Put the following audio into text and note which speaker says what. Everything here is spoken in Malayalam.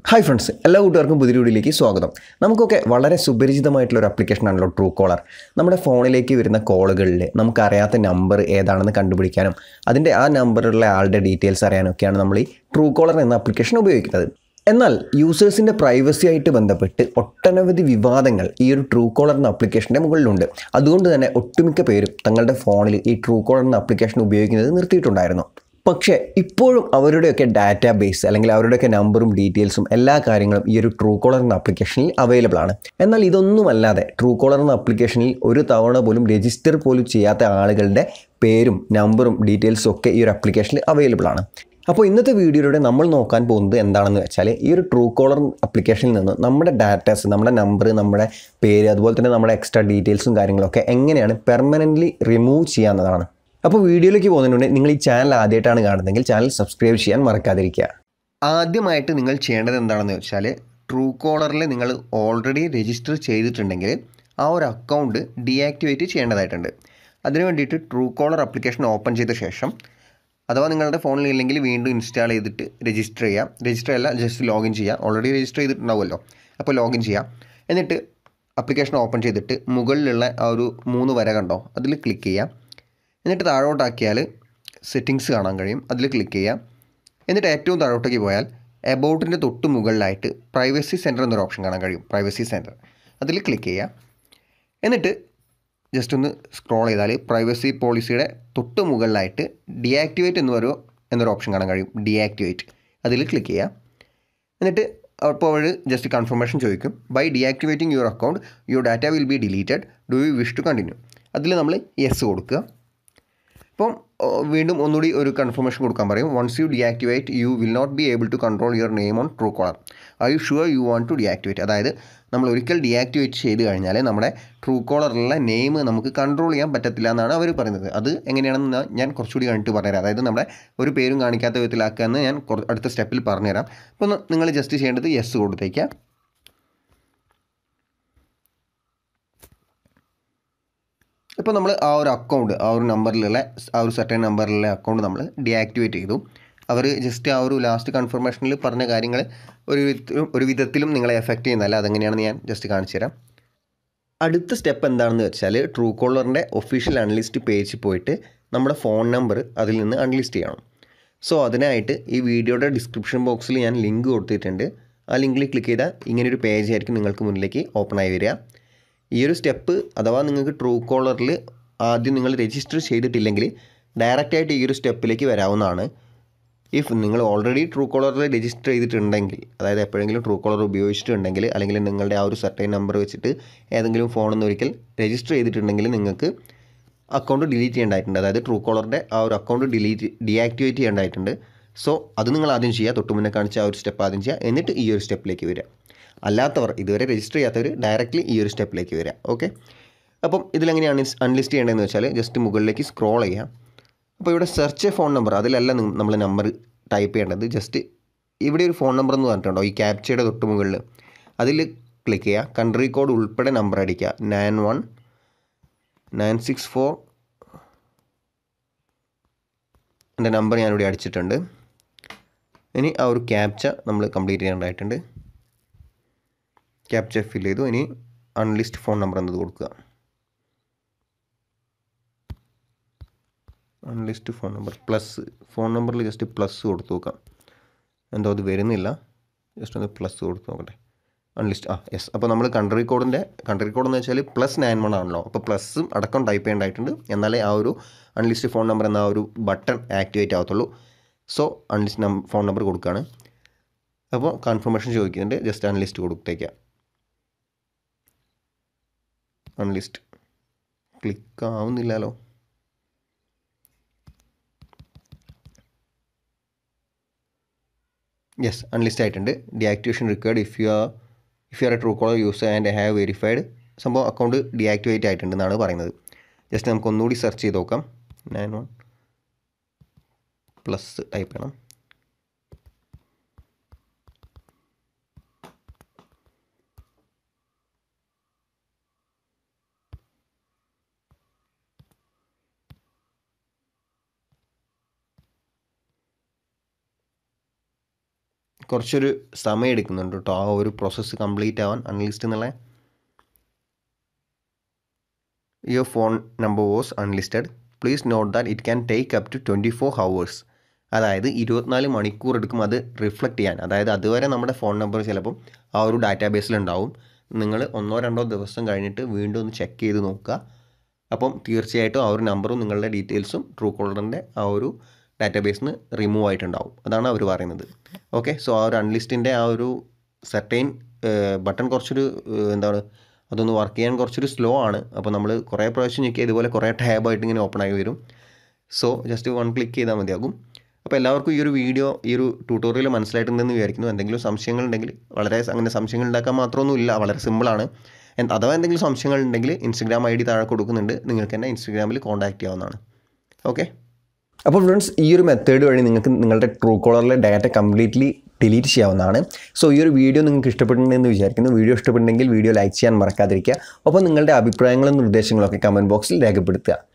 Speaker 1: ഹായ് ഫ്രണ്ട്സ് എല്ലാ കൂട്ടുകാർക്കും പുതിയ വീഡിയോയിലേക്ക് സ്വാഗതം നമുക്കൊക്കെ വളരെ സുപരിചിതമായിട്ടുള്ള ഒരു ആപ്ലിക്കേഷനാണല്ലോ ട്രൂ കോളർ നമ്മുടെ ഫോണിലേക്ക് വരുന്ന കോളുകളിൽ നമുക്കറിയാത്ത നമ്പർ ഏതാണെന്ന് കണ്ടുപിടിക്കാനും അതിൻ്റെ ആ നമ്പറിലുള്ള ആളുടെ ഡീറ്റെയിൽസ് അറിയാനൊക്കെയാണ് നമ്മൾ ഈ ട്രൂ കോളർ എന്ന ആപ്ലിക്കേഷൻ ഉപയോഗിക്കുന്നത് എന്നാൽ യൂസേഴ്സിൻ്റെ പ്രൈവസി ആയിട്ട് ബന്ധപ്പെട്ട് ഒട്ടനവധി വിവാദങ്ങൾ ഈ ഒരു ട്രൂ കോളർ എന്ന ആപ്ലിക്കേഷൻ്റെ മുകളിലുണ്ട് അതുകൊണ്ട് തന്നെ ഒട്ടുമിക്ക പേരും തങ്ങളുടെ ഫോണിൽ ഈ ട്രൂ കോളർ എന്ന ആപ്ലിക്കേഷൻ ഉപയോഗിക്കുന്നത് നിർത്തിയിട്ടുണ്ടായിരുന്നു പക്ഷേ ഇപ്പോഴും അവരുടെയൊക്കെ ഡാറ്റാ ബേസ് അല്ലെങ്കിൽ അവരുടെയൊക്കെ നമ്പറും ഡീറ്റെയിൽസും എല്ലാ കാര്യങ്ങളും ഈ ഒരു ട്രൂ കോളർ എന്ന ആപ്ലിക്കേഷനിൽ അവൈലബിൾ ആണ് എന്നാൽ ഇതൊന്നുമല്ലാതെ ട്രൂ കോളർ എന്ന ആപ്ലിക്കേഷനിൽ ഒരു തവണ പോലും രജിസ്റ്റർ പോലും ചെയ്യാത്ത ആളുകളുടെ പേരും നമ്പറും ഡീറ്റെയിൽസും ഒക്കെ ഈ ഒരു ആപ്ലിക്കേഷനിൽ അവൈലബിൾ ആണ് അപ്പോൾ ഇന്നത്തെ വീഡിയോയിലൂടെ നമ്മൾ നോക്കാൻ പോകുന്നത് എന്താണെന്ന് വെച്ചാൽ ഈ ഒരു ട്രൂ കോളർ ആപ്ലിക്കേഷനിൽ നിന്ന് നമ്മുടെ ഡാറ്റാസ് നമ്മുടെ നമ്പർ നമ്മുടെ പേര് അതുപോലെ തന്നെ നമ്മുടെ എക്സ്ട്രാ ഡീറ്റെയിൽസും കാര്യങ്ങളൊക്കെ എങ്ങനെയാണ് പെർമനൻ്റ്ലി റിമൂവ് ചെയ്യാവുന്നതാണ് അപ്പോൾ വീഡിയോയിലേക്ക് പോകുന്നതിന് നിങ്ങൾ ഈ ചാനൽ ആദ്യമായിട്ടാണ് കാണുന്നതെങ്കിൽ ചാനൽ സബ്സ്ക്രൈബ് ചെയ്യാൻ മറക്കാതിരിക്കുക ആദ്യമായിട്ട് നിങ്ങൾ ചെയ്യേണ്ടത് എന്താണെന്ന് വെച്ചാൽ ട്രൂ കോളറിൽ നിങ്ങൾ ഓൾറെഡി രജിസ്റ്റർ ചെയ്തിട്ടുണ്ടെങ്കിൽ ആ ഒരു അക്കൗണ്ട് ഡീആക്ടിവേറ്റ് ചെയ്യേണ്ടതായിട്ടുണ്ട് അതിന് വേണ്ടിയിട്ട് ട്രൂ കോളർ ആപ്ലിക്കേഷൻ ഓപ്പൺ ചെയ്ത ശേഷം അഥവാ നിങ്ങളുടെ ഫോണിൽ ഇല്ലെങ്കിൽ വീണ്ടും ഇൻസ്റ്റാൾ ചെയ്തിട്ട് രജിസ്റ്റർ ചെയ്യാം രജിസ്റ്റർ അല്ല ജസ്റ്റ് ലോഗിൻ ചെയ്യാം ഓൾറെഡി രജിസ്റ്റർ ചെയ്തിട്ടുണ്ടാവുമല്ലോ അപ്പോൾ ലോഗിൻ ചെയ്യാം എന്നിട്ട് ആപ്ലിക്കേഷൻ ഓപ്പൺ ചെയ്തിട്ട് മുകളിലുള്ള ആ ഒരു മൂന്ന് വര കണ്ടോ അതിൽ ക്ലിക്ക് ചെയ്യാം എന്നിട്ട് താഴോട്ടാക്കിയാൽ സെറ്റിങ്സ് കാണാൻ കഴിയും അതിൽ ക്ലിക്ക് ചെയ്യാം എന്നിട്ട് ഏറ്റവും താഴോട്ടേക്ക് പോയാൽ എബൌട്ടിൻ്റെ തൊട്ട് മുകളിലായിട്ട് പ്രൈവസി സെൻറ്റർ എന്നൊരു ഓപ്ഷൻ കാണാൻ കഴിയും പ്രൈവസി സെൻറ്റർ അതിൽ ക്ലിക്ക് ചെയ്യാം എന്നിട്ട് ജസ്റ്റ് ഒന്ന് സ്ക്രോൾ ചെയ്താൽ പ്രൈവസി പോളിസിയുടെ തൊട്ട് മുകളിലായിട്ട് ഡിയാക്ടിവേറ്റ് എന്നൊരു എന്നൊരു ഓപ്ഷൻ കാണാൻ കഴിയും ഡിയാക്ടിവേറ്റ് അതിൽ ക്ലിക്ക് ചെയ്യാം എന്നിട്ട് അപ്പോൾ അവർ ജസ്റ്റ് കൺഫർമേഷൻ ചോദിക്കും by deactivating your account your data will be deleted do you wish to continue അതിൽ നമ്മൾ യെസ് കൊടുക്കുക അപ്പം ഓ, വീണ്ടും ഒന്നുകൂടി ഒരു കൺഫർമേഷൻ കൊടുക്കാൻ പറയും once you deactivate you will not be able to control your name on true caller I you sure you want to deactivate അതായത് നമ്മൾ ഒരിക്കൽ ഡിയാക്ടിവേറ്റ് ചെയ്ത് കഴിഞ്ഞാൽ നമ്മുടെ ട്രൂ കോളറിലുള്ള നെയിം നമുക്ക് കൺട്രോൾ ചെയ്യാൻ പറ്റത്തില്ല എന്നാണ് അവർ പറയുന്നത് അത് എങ്ങനെയാണെന്ന് ഞാൻ കുറച്ചുകൂടി കണ്ടിട്ട് പറഞ്ഞുതരാം അതായത് നമ്മുടെ ഒരു പേരും കാണിക്കാത്ത വിധത്തിലാക്കുക എന്ന് ഞാൻ കുറ- അടുത്ത സ്റ്റെപ്പിൽ പറഞ്ഞുതരാം അപ്പോൾ നിങ്ങൾ ജസ്റ്റ് ചെയ്യേണ്ടത് യെസ് കൊടുത്തേക്കുക ഇപ്പോൾ നമ്മൾ ആ ഒരു അക്കൗണ്ട് ആ ഒരു നമ്പറിലുള്ള ആ ഒരു സെർട്ടൻ നമ്പറിലുള്ള അക്കൗണ്ട് നമ്മൾ ഡീആക്ടിവേറ്റ് ചെയ്തു അവർ ജസ്റ്റ് ആ ഒരു ലാസ്റ്റ് കൺഫർമേഷനിൽ പറഞ്ഞ കാര്യങ്ങൾ ഒരു വിധത്തിലും ഒരു വിധത്തിലും നിങ്ങളെ എഫക്റ്റ് ചെയ്യുന്നതല്ല അതെങ്ങനെയാണെന്ന് ഞാൻ ജസ്റ്റ് കാണിച്ചു തരാം അടുത്ത സ്റ്റെപ്പ് എന്താണെന്ന് വെച്ചാൽ ട്രൂ കോളറിൻ്റെ ഒഫീഷ്യൽ അൺലിസ്റ്റ് പേജിൽ പോയിട്ട് നമ്മുടെ ഫോൺ നമ്പർ അതിൽ നിന്ന് അൺലിസ്റ്റ് ചെയ്യണം സോ അതിനായിട്ട് ഈ വീഡിയോയുടെ ഡിസ്ക്രിപ്ഷൻ ബോക്സിൽ ഞാൻ ലിങ്ക് കൊടുത്തിട്ടുണ്ട് ആ ലിങ്കിൽ ക്ലിക്ക് ചെയ്താൽ ഇങ്ങനൊരു പേജ് ആയിരിക്കും നിങ്ങൾക്ക് മുന്നിലേക്ക് ഓപ്പൺ ആയി വരിക ഈ ഒരു സ്റ്റെപ്പ് അഥവാ നിങ്ങൾക്ക് ട്രൂ കോളറിൽ ആദ്യം നിങ്ങൾ രജിസ്റ്റർ ചെയ്തിട്ടില്ലെങ്കിൽ ഡയറക്റ്റായിട്ട് ഈ ഒരു സ്റ്റെപ്പിലേക്ക് വരാവുന്നതാണ് ഇഫ് നിങ്ങൾ ഓൾറെഡി ട്രൂ കോളറിൽ രജിസ്റ്റർ ചെയ്തിട്ടുണ്ടെങ്കിൽ അതായത് എപ്പോഴെങ്കിലും ട്രൂ കോളർ ഉപയോഗിച്ചിട്ടുണ്ടെങ്കിൽ അല്ലെങ്കിൽ നിങ്ങളുടെ ആ ഒരു സർട്ടൈൻ നമ്പർ വെച്ചിട്ട് ഏതെങ്കിലും ഫോണിൽ നിന്ന് ഒരിക്കൽ രജിസ്റ്റർ ചെയ്തിട്ടുണ്ടെങ്കിൽ നിങ്ങൾക്ക് അക്കൗണ്ട് ഡിലീറ്റ് ചെയ്യേണ്ടതായിട്ടുണ്ട് അതായത് ട്രൂ കോളറിൻ്റെ ആ ഒരു അക്കൗണ്ട് ഡിലീറ്റ് ഡീആക്ടിവേറ്റ് ചെയ്യേണ്ടതായിട്ടുണ്ട് സോ അത് നിങ്ങൾ ആദ്യം ചെയ്യുക തൊട്ട് മുന്നേ കാണിച്ച ആ ഒരു സ്റ്റെപ്പ് ആദ്യം ചെയ്യുക എന്നിട്ട് ഈ ഒരു സ്റ്റെപ്പിലേക്ക് വരിക അല്ലാത്തവർ ഇതുവരെ രജിസ്റ്റർ ചെയ്യാത്തവർ ഡയറക്റ്റ്ലി ഈ ഒരു സ്റ്റെപ്പിലേക്ക് വരിക ഓക്കെ അപ്പം ഇതിലെങ്ങനെയാണ് അൺലിസ്റ്റ് ചെയ്യേണ്ടതെന്ന് വെച്ചാൽ ജസ്റ്റ് മുകളിലേക്ക് സ്ക്രോൾ ചെയ്യുക അപ്പോൾ ഇവിടെ സെർച്ച് ഫോൺ നമ്പർ അതിലല്ല നമ്മൾ നമ്പർ ടൈപ്പ് ചെയ്യേണ്ടത് ജസ്റ്റ് ഇവിടെ ഒരു ഫോൺ നമ്പർ എന്ന് പറഞ്ഞിട്ടുണ്ടോ ഈ ക്യാപ്ചയുടെ തൊട്ട് മുകളിൽ അതിൽ ക്ലിക്ക് ചെയ്യുക കൺട്രി കോഡ് ഉൾപ്പെടെ നമ്പർ അടിക്കുക nine one nine six four എൻ്റെ നമ്പർ ഞാനിവിടെ അടിച്ചിട്ടുണ്ട് ഇനി ആ ഒരു ക്യാപ്ച നമ്മൾ കംപ്ലീറ്റ് ചെയ്യേണ്ടതായിട്ടുണ്ട് ക്യാപ്ച ഫിൽ ചെയ്തു ഇനി അൺലിസ്റ്റ് ഫോൺ നമ്പർ എന്നത് കൊടുക്കുക unlist phone number plus phone നമ്പറിൽ ജസ്റ്റ് പ്ലസ് കൊടുത്തു നോക്കാം എന്തോ അത് വരുന്നില്ല ജസ്റ്റ് ഒന്ന് പ്ലസ് കൊടുത്ത് നോക്കട്ടെ അൺലിസ്റ്റ് ആ യെസ് അപ്പോൾ നമ്മൾ കൺട്രി കോഡിൻ്റെ കൺട്രി കോഡ് എന്ന് വെച്ചാൽ പ്ലസ് നയൻ വൺ ആണല്ലോ അപ്പോൾ പ്ലസ്സും അടക്കം ടൈപ്പ് ചെയ്യേണ്ടതായിട്ടുണ്ട് എന്നാലേ ആ ഒരു അൺലിസ്റ്റ് ഫോൺ നമ്പർ എന്ന ആ ഒരു ബട്ടൺ ആക്ടിവേറ്റ് ആവത്തുള്ളൂ സോ അൺലിസ്റ്റ് നം ഫോൺ നമ്പർ കൊടുക്കുകയാണ് അപ്പോൾ കൺഫർമേഷൻ ചോദിക്കുന്നുണ്ട് ജസ്റ്റ് അൺലിസ്റ്റ് കൊടുത്തേക്കാം അൺലിസ്റ്റ് ക്ലിക്ക് ആവുന്നില്ലല്ലോ യെസ് അൺലിസ്റ്റ് ആയിട്ടുണ്ട് deactivation required if you are if you are a true caller user and have verified സംഭവം അക്കൗണ്ട് ഡിയാക്ടിവേറ്റ് ആയിട്ടുണ്ട് എന്നാണ് പറയുന്നത് ജസ്റ്റ് നമുക്ക് ഒന്നുകൂടി സെർച്ച് ചെയ്ത് നോക്കാം നയൻ വൺ പ്ലസ് ടൈപ്പ് ചെയ്യണം കുറച്ചൊരു സമയം എടുക്കുന്നുണ്ട് കേട്ടോ ആ ഒരു പ്രോസസ്സ് കംപ്ലീറ്റ് ആവാൻ അൺലിസ്റ്റ് എന്നുള്ള your phone number was unlisted please note that it can take up to twenty four hours അതായത് ഇരുപത്തിനാല് മണിക്കൂർ എടുക്കും അത് റിഫ്ലക്റ്റ് ചെയ്യാൻ അതായത് അതുവരെ നമ്മുടെ ഫോൺ നമ്പർ ചിലപ്പം ആ ഒരു ഡാറ്റാബേസിലുണ്ടാവും നിങ്ങൾ ഒന്നോ രണ്ടോ ദിവസം കഴിഞ്ഞിട്ട് വീണ്ടും ഒന്ന് ചെക്ക് ചെയ്ത് നോക്കുക അപ്പം തീർച്ചയായിട്ടും ആ ഒരു നമ്പറും നിങ്ങളുടെ ഡീറ്റെയിൽസും ട്രൂ കോളറിൻ്റെ ആ ഒരു ഡാറ്റാബേസിൽ നിന്ന് റിമൂവ് ആയിട്ടുണ്ടാവും അതാണ് അവർ പറയുന്നത് ഓക്കെ സോ ആ ഒരു അൺലിസ്റ്റിൻ്റെ ആ ഒരു സെർട്ടൈൻ ബട്ടൺ കുറച്ചൊരു ഏഹ്, എന്താണ് അതൊന്ന് വർക്ക് ചെയ്യാൻ കുറച്ചൊരു സ്ലോ ആണ് അപ്പോൾ നമ്മൾ കുറേ പ്രാവശ്യം ഞെക്കി ഇതുപോലെ കുറേ ടാബായിട്ട് ഇങ്ങനെ ഓപ്പൺ ആയി വരും സോ ജസ്റ്റ് വൺ ക്ലിക്ക് ചെയ്താൽ മതിയാകും അപ്പോൾ എല്ലാവർക്കും ഈ ഒരു വീഡിയോ ഈ ഒരു ട്യൂട്ടോറിയൽ മനസ്സിലായിട്ടുണ്ടെന്ന് വിചാരിക്കുന്നു എന്തെങ്കിലും സംശയങ്ങളുണ്ടെങ്കിൽ വളരെ അങ്ങനെ സംശയങ്ങൾ ഉണ്ടാക്കാൻ മാത്രമൊന്നും ഇല്ല വളരെ സിമ്പിളാണ് എന്ത് അഥവാ എന്തെങ്കിലും സംശയങ്ങൾ ഉണ്ടെങ്കിൽ ഇൻസ്റ്റഗ്രാം ഐ ഡി താഴെ കൊടുക്കുന്നുണ്ട് നിങ്ങൾക്ക് എന്നെ ഇൻസ്റ്റഗ്രാമിൽ കോൺടാക്ട് ചെയ്യാവുന്നതാണ് ഓക്കെ അപ്പോൾ ഫ്രണ്ട്സ് ഈ ഒരു മെത്തേഡ് വഴി നിങ്ങൾക്ക് നിങ്ങളുടെ ട്രൂ കോളറിലെ ഡാറ്റ കംപ്ലീറ്റ്ലി ഡിലീറ്റ് ചെയ്യാവുന്നതാണ് സോ ഈ ഒരു വീഡിയോ നിങ്ങൾക്ക് ഇഷ്ടപ്പെട്ടിട്ടുണ്ടെന്ന് വിചാരിക്കുന്നു വീഡിയോ ഇഷ്ടപ്പെട്ടുണ്ടെങ്കിൽ വീഡിയോ ലൈക്ക് ചെയ്യാൻ മറക്കാതിരിക്കുക ഒപ്പം നിങ്ങളുടെ അഭിപ്രായങ്ങളും നിർദ്ദേശങ്ങളും ഒക്കെ കമൻറ്റ് ബോക്സിൽ രേഖപ്പെടുത്തുക